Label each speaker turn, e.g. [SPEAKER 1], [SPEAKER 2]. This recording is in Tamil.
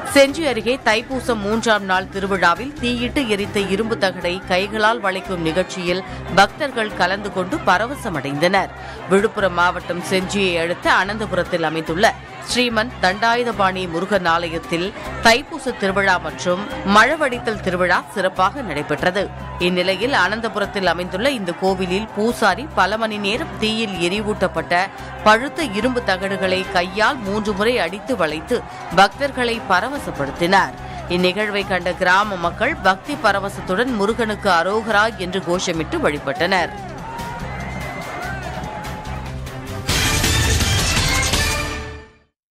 [SPEAKER 1] செஞ்சி அருகே தைப்பூசம் மூன்றாம் நாள் திருவிழாவில் தீயிட்டு எரித்த இரும்பு தகடை கைகளால் வளைக்கும் நிகழ்ச்சியில் பக்தர்கள் கலந்து கொண்டு பரவசமடைந்தனர் விழுப்புரம் மாவட்டம் செஞ்சியை அடுத்த அனந்தபுரத்தில் அமைந்துள்ள ஸ்ரீமன் தண்டாயுதபாணி முருகன் ஆலயத்தில் தைப்பூச திருவிழா மற்றும் மழவடித்தல் திருவிழா சிறப்பாக நடைபெற்றது இந்நிலையில் அனந்தபுரத்தில் அமைந்துள்ள இந்த கோவிலில் பூசாரி பல மணி நேரம் தீயில் எரிவூட்டப்பட்ட பழுத்த இரும்பு தகடுகளை கையால் மூன்று முறை அடித்து வளைத்து பக்தர்களை பரவசப்படுத்தினார் இந்நிகழ்வை கண்ட கிராம மக்கள் பக்தி பரவசத்துடன் முருகனுக்கு அரோகரா என்று கோஷமிட்டு வழிபட்டனர்